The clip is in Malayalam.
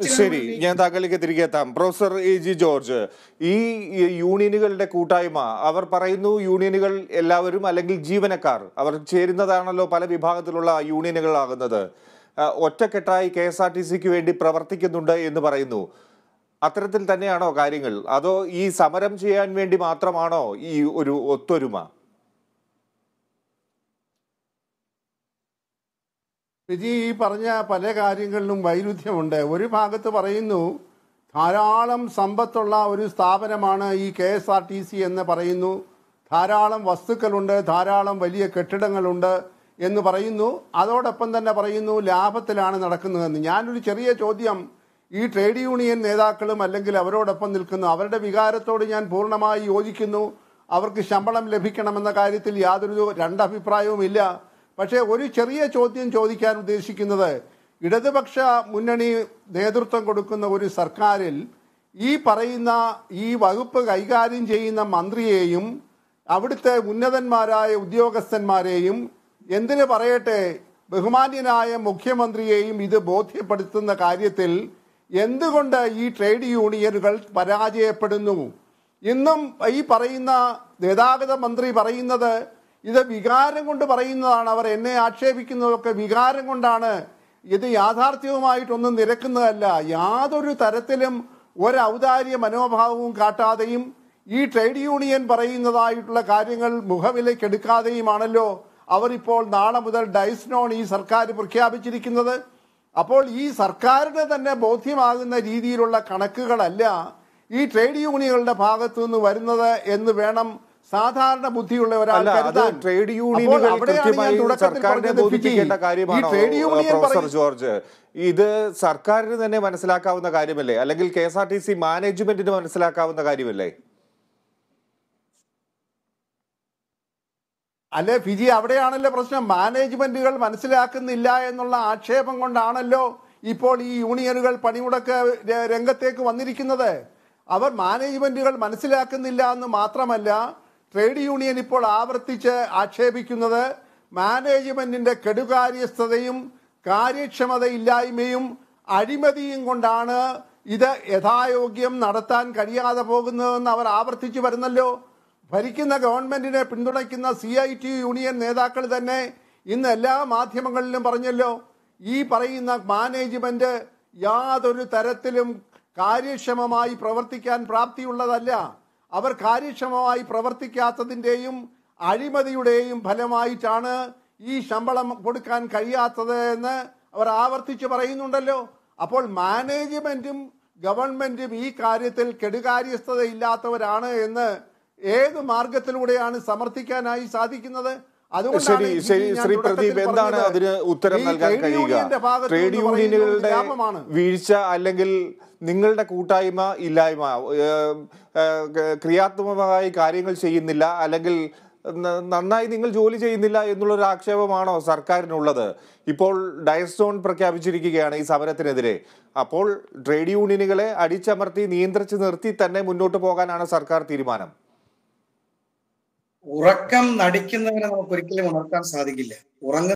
കുറച്ച് ശരി കാലം ഞാൻ താങ്കളിലേക്ക് തിരികെ എത്താം പ്രൊഫസർ എ ജി ജോർജ് ഈ യൂണിയനുകളുടെ കൂട്ടായ്മ അവർ പറയുന്നു യൂണിയനുകൾ എല്ലാവരും അല്ലെങ്കിൽ ജീവനക്കാർ അവർ ചേരുന്നതാണല്ലോ പല വിഭാഗത്തിലുള്ള യൂണിയനുകളാകുന്നത് ആ, ഒറ്റക്കെട്ടായി കെ എസ് ആർ ടി സിക്ക് വേണ്ടി പ്രവർത്തിക്കുന്നുണ്ട് എന്ന് പറയുന്നു അത്തരത്തിൽ തന്നെയാണോ കാര്യങ്ങൾ അതോ ഈ സമരം ചെയ്യാൻ വേണ്ടി മാത്രമാണോ ഈ ഒരു ഒത്തൊരുമ വിജി ഈ പറഞ്ഞ പല കാര്യങ്ങളിലും വൈരുദ്ധ്യമുണ്ട് ഒരു ഭാഗത്ത് പറയുന്നു ധാരാളം സമ്പത്തുള്ള ഒരു സ്ഥാപനമാണ് ഈ K S R T C എന്ന് പറയുന്നു ധാരാളം വസ്തുക്കളുണ്ട് ധാരാളം വലിയ കെട്ടിടങ്ങളുണ്ട് എന്ന് പറയുന്നു അതോടൊപ്പം തന്നെ പറയുന്നു ലാഭത്തിലാണ് നടക്കുന്നതെന്ന് ഞാനൊരു ചെറിയ ചോദ്യം ഈ ട്രേഡ് യൂണിയൻ നേതാക്കളും അല്ലെങ്കിൽ അവരോടൊപ്പം നിൽക്കുന്നു അവരുടെ വികാരത്തോട് ഞാൻ പൂർണ്ണമായി യോജിക്കുന്നു അവർക്ക് ശമ്പളം ലഭിക്കണമെന്ന കാര്യത്തിൽ യാതൊരു രണ്ടഭിപ്രായവും ഇല്ല പക്ഷേ ഒരു ചെറിയ ചോദ്യം ചോദിക്കാൻ ഉദ്ദേശിക്കുന്നത് ഇടതുപക്ഷ മുന്നണി നേതൃത്വം കൊടുക്കുന്ന ഒരു സർക്കാരിൽ ഈ പറയുന്ന ഈ വകുപ്പ് കൈകാര്യം ചെയ്യുന്ന മന്ത്രിയെയും അവിടുത്തെ ഉന്നതന്മാരായ ഉദ്യോഗസ്ഥന്മാരെയും എന്തിനു പറയട്ടെ ബഹുമാന്യനായ മുഖ്യമന്ത്രിയെയും ഇത് ബോധ്യപ്പെടുത്തുന്ന കാര്യത്തിൽ എന്തുകൊണ്ട് ഈ ട്രേഡ് യൂണിയനുകൾ പരാജയപ്പെടുന്നു ഇന്നും ഈ പറയുന്ന ഗതാഗത മന്ത്രി പറയുന്നത് ഇത് വികാരം കൊണ്ട് പറയുന്നതാണ് അവർ എന്നെ ആക്ഷേപിക്കുന്നതൊക്കെ വികാരം കൊണ്ടാണ് ഇത് യാഥാർത്ഥ്യവുമായിട്ടൊന്നും നിരക്കുന്നതല്ല യാതൊരു തരത്തിലും ഒരു ഔദാര്യ മനോഭാവവും കാട്ടാതെയും ഈ ട്രേഡ് യൂണിയൻ പറയുന്നതായിട്ടുള്ള കാര്യങ്ങൾ മുഖവിലക്കെടുക്കാതെയുമാണല്ലോ അവർ ഇപ്പോൾ നാളെ മുതൽ ഡൈസ്നോൺ ഈ സർക്കാർ പ്രഖ്യാപിച്ചിരിക്കുന്നത് അപ്പോൾ ഈ സർക്കാരിന് തന്നെ ബോധ്യമാകുന്ന രീതിയിലുള്ള കണക്കുകളല്ല ഈ ട്രേഡ് യൂണിയനുകളുടെ ഭാഗത്തു നിന്ന് വരുന്നത് എന്ന് വേണം സാധാരണ ബുദ്ധിയുള്ള ഒരാൾ അല്ല അത് കരുതാൻ. ട്രേഡ് അപ്പോൾ യൂണിയനുകൾ അവിടെയാണ് ഞാൻ കൃത്യമായി തുടക്കത്തിൽ സർക്കാരിനെ പറഞ്ഞത് ബോധിപ്പിക്കേണ്ട ഫിജി. ഈ കാര്യമാണോ ട്രേഡ് യൂണിയൻ പ്രൊഫസർ പറയും- ജോർജ് ഇത് സർക്കാരിന് തന്നെ മനസ്സിലാക്കാവുന്ന കാര്യമല്ലേ അല്ലെങ്കിൽ K S R T C മാനേജ്മെന്റിന് മനസ്സിലാക്കാവുന്ന കാര്യമല്ലേ അല്ലെ ഫിജി അവിടെയാണല്ലോ പ്രശ്നം മാനേജ്മെന്റുകൾ മനസ്സിലാക്കുന്നില്ല എന്നുള്ള ആക്ഷേപം കൊണ്ടാണല്ലോ ഇപ്പോൾ ഈ യൂണിയനുകൾ പണിമുടക്ക് ര- രംഗത്തേക്ക് വന്നിരിക്കുന്നത് അവർ മാനേജ്മെന്റുകൾ മനസ്സിലാക്കുന്നില്ല എന്ന് മാത്രമല്ല ട്രേഡ് യൂണിയൻ ഇപ്പോൾ ആവർത്തിച്ച് ആക്ഷേപിക്കുന്നത് മാനേജ്മെന്റിന്റെ കെടുകാര്യസ്ഥതയും കാര്യക്ഷമതയില്ലായ്മയും അഴിമതിയും കൊണ്ടാണ് ഇത് യഥായോഗ്യം നടത്താൻ കഴിയാതെ പോകുന്നതെന്ന് അവർ ആവർത്തിച്ചു വരുന്നല്ലോ ഭരിക്കുന്ന ഗവൺമെന്റിനെ പിന്തുണയ്ക്കുന്ന സി ഐ ടി യൂണിയൻ നേതാക്കൾ തന്നെ ഇന്ന് എല്ലാ മാധ്യമങ്ങളിലും പറഞ്ഞല്ലോ ഈ പറയുന്ന മാനേജ്മെന്റ് യാതൊരു തരത്തിലും കാര്യക്ഷമമായി പ്രവർത്തിക്കാൻ പ്രാപ്തിയുള്ളതല്ല അവർ കാര്യക്ഷമമായി പ്രവർത്തിക്കാത്തതിൻ്റെയും അഴിമതിയുടെയും ഫലമായിട്ടാണ് ഈ ശമ്പളം കൊടുക്കാൻ കഴിയാത്തത് എന്ന് അവർ ആവർത്തിച്ച് പറയുന്നുണ്ടല്ലോ അപ്പോൾ മാനേജ്മെന്റും ഗവൺമെന്റും ഈ കാര്യത്തിൽ കെടുകാര്യസ്ഥതയില്ലാത്തവരാണ് എന്ന് ഏത് മാർഗത്തിലൂടെയാണ് സമർത്ഥിക്കാനായി സാധിക്കുന്നത് അതുകൊണ്ടാണ് ശരി ഈ ശരി ഞാൻ ശ്രീ തുടക്കത്തിൽ പ്രദീപ് എന്താണ് പറഞ്ഞത്. അതിന് ഉത്തരം ഈ നൽകാൻ ട്രേഡ് കഴിയുക യൂണിയന്റെ ഭാഗത്ത് ട്രേഡ് നിന്ന് പറയുന്നത് യൂണിയനുകളുടെ ലാഭമാണ് വീഴ്ച അല്ലെങ്കിൽ നിങ്ങളുടെ കൂട്ടായ്മ ഇല്ലായ്മ ഏഹ്, ഏഹ്, ക്രിയാത്മകമായി കാര്യങ്ങൾ ചെയ്യുന്നില്ല അല്ലെങ്കിൽ ന- നന്നായി നിങ്ങൾ ജോലി ചെയ്യുന്നില്ല എന്നുള്ളൊരു ആക്ഷേപമാണോ സർക്കാരിനുള്ളത് ഇപ്പോൾ ഡയസ്റ്റോൺ പ്രഖ്യാപിച്ചിരിക്കുകയാണ് ഈ സമരത്തിനെതിരെ അപ്പോൾ ട്രേഡ് യൂണിയനുകളെ അടിച്ചമർത്തി നിയന്ത്രിച്ച് നിർത്തി തന്നെ മുന്നോട്ട് പോകാനാണ് സർക്കാർ തീരുമാനം ഉറക്കം നടിക്കുന്നവരെ നമുക്ക് ഒരിക്കലും ഉണർത്താൻ സാധിക്കില്ല ഉറങ്ങ